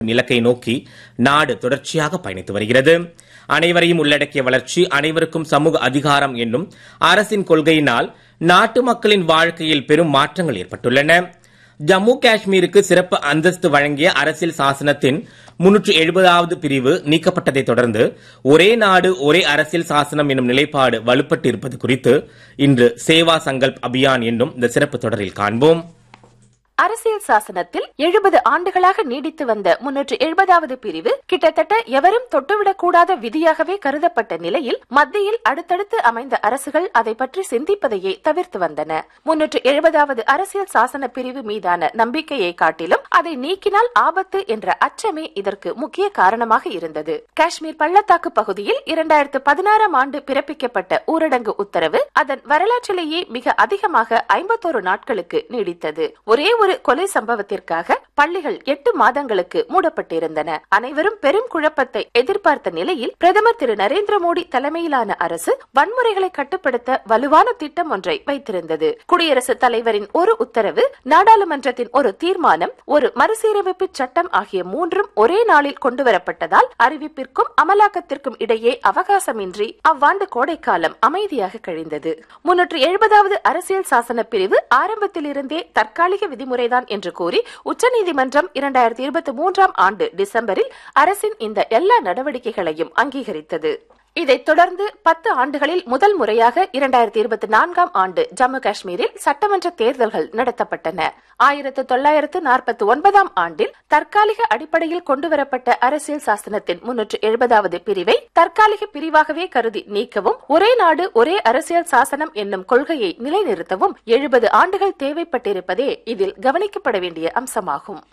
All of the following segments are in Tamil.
இலக்கை நோக்கி நாடு தொடர்ச்சியாக பயணித்து வருகிறது அனைவரையும் உள்ளடக்கிய வளர்ச்சி அனைவருக்கும் சமூக அதிகாரம் என்னும் அரசின் கொள்கையினால் நாட்டு மக்களின் வாழ்க்கையில் பெரும் மாற்றங்கள் ஏற்பட்டுள்ளன ஜம்மு காஷ்மீருக்கு சிறப்பு அந்தஸ்து வழங்கிய அரசியல் சாசனத்தின் முன்னூற்று எழுபதாவது பிரிவு நீக்கப்பட்டதைத் தொடர்ந்து ஒரே நாடு ஒரே அரசியல் சாசனம் என்னும் நிலைப்பாடு வலுப்பட்டு இருப்பது குறித்து இன்று சேவா சங்கல்ப் அபியான் என்னும் இந்த சிறப்பு தொடரில் காண்போம் அரசியல் சாசனத்தில் எழுபது ஆண்டுகளாக நீடித்து வந்த முன்னூற்று எழுபதாவது பிரிவு கிட்டத்தட்ட எவரும் தொட்டுவிடக்கூடாத விதியாகவே கருதப்பட்ட நிலையில் மத்தியில் அடுத்தடுத்து அமைந்த அரசுகள் அதை பற்றி சிந்திப்பதையே தவிர்த்து வந்தன முன்னூற்று எழுபதாவது அரசியல் சாசன பிரிவு மீதான நம்பிக்கையை காட்டிலும் அதை நீக்கினால் ஆபத்து என்ற அச்சமே இதற்கு முக்கிய காரணமாக இருந்தது காஷ்மீர் பள்ளத்தாக்கு பகுதியில் இரண்டாயிரத்து பதினாறாம் ஆண்டு பிறப்பிக்கப்பட்ட ஊரடங்கு உத்தரவு அதன் வரலாற்றிலேயே மிக அதிகமாக ஐம்பத்தோரு நாட்களுக்கு நீடித்தது ஒரே ஒரு கொலை சம்பவத்திற்காக பள்ளிகள் எட்டு மாதங்களுக்கு மூடப்பட்டிருந்தன அனைவரும் பெரும் குழப்பத்தை எதிர்பார்த்த நிலையில் பிரதமர் திரு நரேந்திர மோடி தலைமையிலான அரசு வன்முறைகளை கட்டுப்படுத்த வலுவான திட்டம் ஒன்றை வைத்திருந்தது குடியரசுத் தலைவரின் ஒரு உத்தரவு நாடாளுமன்றத்தின் ஒரு தீர்மானம் ஒரு மறுசீரமைப்பு சட்டம் ஆகிய மூன்றும் ஒரே நாளில் கொண்டுவரப்பட்டதால் அறிவிப்பிற்கும் அமலாக்கத்திற்கும் இடையே அவகாசமின்றி அவ்வாண்டு கோடைக்காலம் அமைதியாக கழிந்தது முன்னூற்று எழுபதாவது அரசியல் சாசன பிரிவு ஆரம்பத்திலிருந்தே தற்காலிக விதிமுறைதான் என்று கூறி உச்சநீதிமன்றம் இரண்டாயிரத்தி இருபத்தி மூன்றாம் ஆண்டு டிசம்பரில் அரசின் இந்த எல்லா நடவடிக்கைகளையும் அங்கீகரித்தது இதைத் தொடர்ந்து பத்து ஆண்டுகளில் முதல் முறையாக இரண்டாயிரத்தி இருபத்தி நான்காம் ஆண்டு ஜம்மு காஷ்மீரில் சட்டமன்ற தேர்தல்கள் நடத்தப்பட்டன ஆயிரத்து தொள்ளாயிரத்து நாற்பத்தி ஒன்பதாம் ஆண்டில் தற்காலிக அடிப்படையில் கொண்டுவரப்பட்ட அரசியல் சாசனத்தின் முன்னூற்று எழுபதாவது பிரிவை தற்காலிக பிரிவாகவே கருதி நீக்கவும் ஒரே நாடு ஒரே அரசியல் சாசனம் என்னும் கொள்கையை நிலைநிறுத்தவும் எழுபது ஆண்டுகள் தேவைப்பட்டிருப்பதே இதில் கவனிக்கப்பட வேண்டிய அம்சமாகும்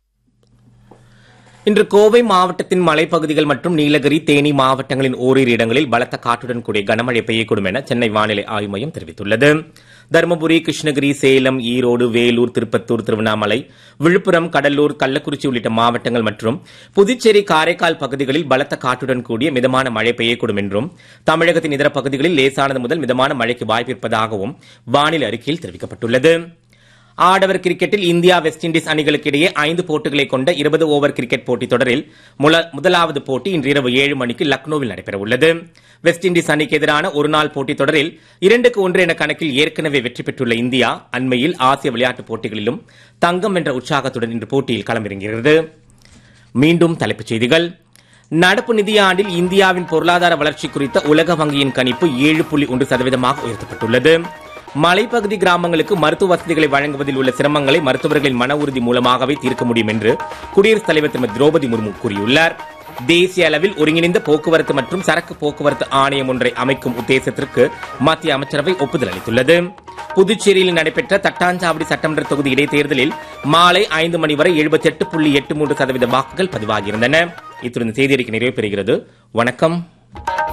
இன்று கோவை மாவட்டத்தின் மலைப்பகுதிகள் மற்றும் நீலகிரி தேனி மாவட்டங்களின் ஓரிரு இடங்களில் பலத்த காற்றுடன் கூடிய கனமழை பெய்யக்கூடும் என சென்னை வானிலை ஆய்வு மையம் தெரிவித்துள்ளது தருமபுரி கிருஷ்ணகிரி சேலம் ஈரோடு வேலூர் திருப்பத்தூர் திருவண்ணாமலை விழுப்புரம் கடலூர் கள்ளக்குறிச்சி உள்ளிட்ட மாவட்டங்கள் மற்றும் புதுச்சேரி காரைக்கால் பகுதிகளில் பலத்த காற்றுடன் கூடிய மிதமான மழை பெய்யக்கூடும் என்றும் தமிழகத்தின் இதர பகுதிகளில் லேசானது முதல் மிதமான மழைக்கு வாய்ப்பிருப்பதாகவும் வானிலை அறிக்கையில் தெரிவிக்கப்பட்டுள்ளது ஆடவர் கிரிக்கெட்டில் இந்தியா வெஸ்ட் இண்டீஸ் அணிகளுக்கு இடையே ஐந்து போட்டிகளை கொண்ட இருபது ஓவர் கிரிக்கெட் போட்டித் தொடரில் முல- முதலாவது போட்டி இன்று இரவு ஏழு மணிக்கு லக்னோவில் நடைபெறவுள்ளது வெஸ்ட் இண்டீஸ் அணிக்கு எதிரான ஒருநாள் போட்டித் தொடரில் இரண்டுக்கு ஒன்று என கணக்கில் ஏற்கனவே வெற்றி பெற்றுள்ள இந்தியா அண்மையில் ஆசிய விளையாட்டுப் போட்டிகளிலும் தங்கம் என்ற உற்சாகத்துடன் இன்று போட்டியில் களமிறங்குகிறது மீண்டும் தலைப்புச் செய்திகள் நடப்பு நிதியாண்டில் இந்தியாவின் பொருளாதார வளர்ச்சி குறித்த உலக வங்கியின் கணிப்பு ஏழு புள்ளி ஒன்று சதவீதமாக உயர்த்தப்பட்டுள்ளது மலைப்பகுதி கிராமங்களுக்கு மருத்துவ வசதிகளை வழங்குவதில் உள்ள சிரமங்களை மருத்துவர்களின் மன உறுதி மூலமாகவே தீர்க்க முடியும் என்று குடியரசுத் தலைவர் திருமதி திரௌபதி முர்மு கூறியுள்ளார் தேசிய அளவில் ஒருங்கிணைந்த போக்குவரத்து மற்றும் சரக்கு போக்குவரத்து ஆணையம் ஒன்றை அமைக்கும் உத்தேசத்திற்கு மத்திய அமைச்சரவை ஒப்புதல் அளித்துள்ளது புதுச்சேரியில் நடைபெற்ற தட்டாஞ்சாவடி சட்டமன்ற தொகுதி இடைத்தேர்தலில் மாலை ஐந்து மணி வரை எழுபத்தி எட்டு புள்ளி எட்டு மூன்று சதவீத வாக்குகள் பதிவாகியிருந்தன இத்துடன் செய்தி அறிக்கை நிறைவு பெறுகிறது வணக்கம்